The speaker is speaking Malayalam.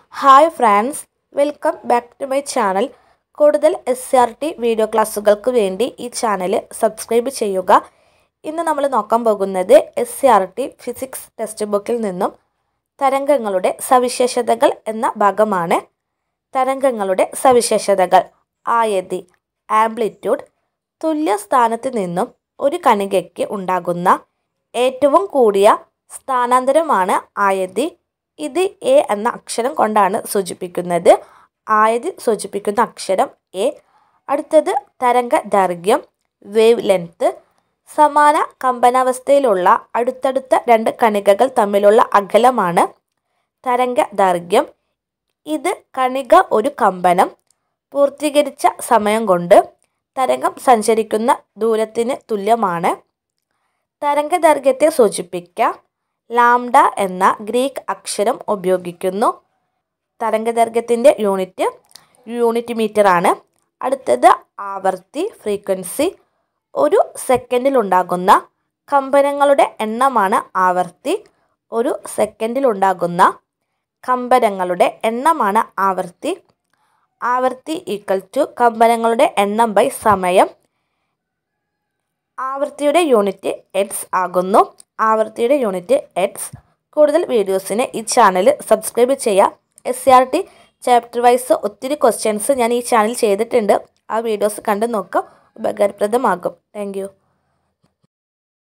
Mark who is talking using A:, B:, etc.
A: hi friends welcome back to my channel കൂടുതൽ എസ് ആർ ടി വീഡിയോ ക്ലാസ്സുകൾക്ക് വേണ്ടി ഈ ചാനൽ സബ്സ്ക്രൈബ് ചെയ്യുക ഇന്ന് നമ്മൾ നോക്കാൻ പോകുന്നത് S R T physics text ബുക്കിൽ നിന്നും തരംഗങ്ങളുടെ സവിശേഷതകൾ എന്ന ഭാഗമാണ് തരംഗങ്ങളുടെ സവിശേഷതകൾ ആയതി ആംപ്ലിറ്റ്യൂഡ് തുല്യ സ്ഥാനത്ത് നിന്നും ഒരു കണികയ്ക്ക് ഉണ്ടാകുന്ന ഏറ്റവും കൂടിയ സ്ഥാനാന്തരമാണ് ആയതി ഇത് എ എന്ന അക്ഷരം കൊണ്ടാണ് സൂചിപ്പിക്കുന്നത് ആയതി സൂചിപ്പിക്കുന്ന അക്ഷരം എ അടുത്തത് തരംഗ ദൈർഘ്യം വേവ് ലെങ്ത് സമാന കമ്പനാവസ്ഥയിലുള്ള അടുത്തടുത്ത രണ്ട് കണികകൾ തമ്മിലുള്ള അകലമാണ് തരംഗ ദൈർഘ്യം ഇത് കണിക ഒരു കമ്പനം പൂർത്തീകരിച്ച സമയം കൊണ്ട് തരംഗം സഞ്ചരിക്കുന്ന ദൂരത്തിന് തുല്യമാണ് തരംഗദൈർഘ്യത്തെ സൂചിപ്പിക്കാൻ ലാംഡ എന്ന ഗ്രീക്ക് അക്ഷരം ഉപയോഗിക്കുന്നു തരംഗദൈർഘ്യത്തിൻ്റെ യൂണിറ്റ് യൂണിറ്റ് മീറ്റർ ആണ് അടുത്തത് ആവർത്തി ഫ്രീക്വൻസി ഒരു സെക്കൻഡിലുണ്ടാകുന്ന കമ്പനങ്ങളുടെ എണ്ണമാണ് ആവർത്തി ഒരു സെക്കൻഡിലുണ്ടാകുന്ന കമ്പനങ്ങളുടെ എണ്ണമാണ് ആവർത്തി ആവർത്തി ഈക്വൽ ടു കമ്പനങ്ങളുടെ എണ്ണം ബൈ സമയം ആവൃത്തിയുടെ യൂണിറ്റ് എഡ്സ് ആകുന്നു ആവൃത്തിയുടെ യൂണിറ്റ് എഡ്സ് കൂടുതൽ വീഡിയോസിന് ഈ ചാനൽ സബ്സ്ക്രൈബ് ചെയ്യുക S R T chapter wise ഒത്തിരി ക്വസ്റ്റ്യൻസ് ഞാൻ ഈ ചാനൽ ചെയ്തിട്ടുണ്ട് ആ വീഡിയോസ് കണ്ടു നോക്കുക ഉപകാരപ്രദമാകും താങ്ക്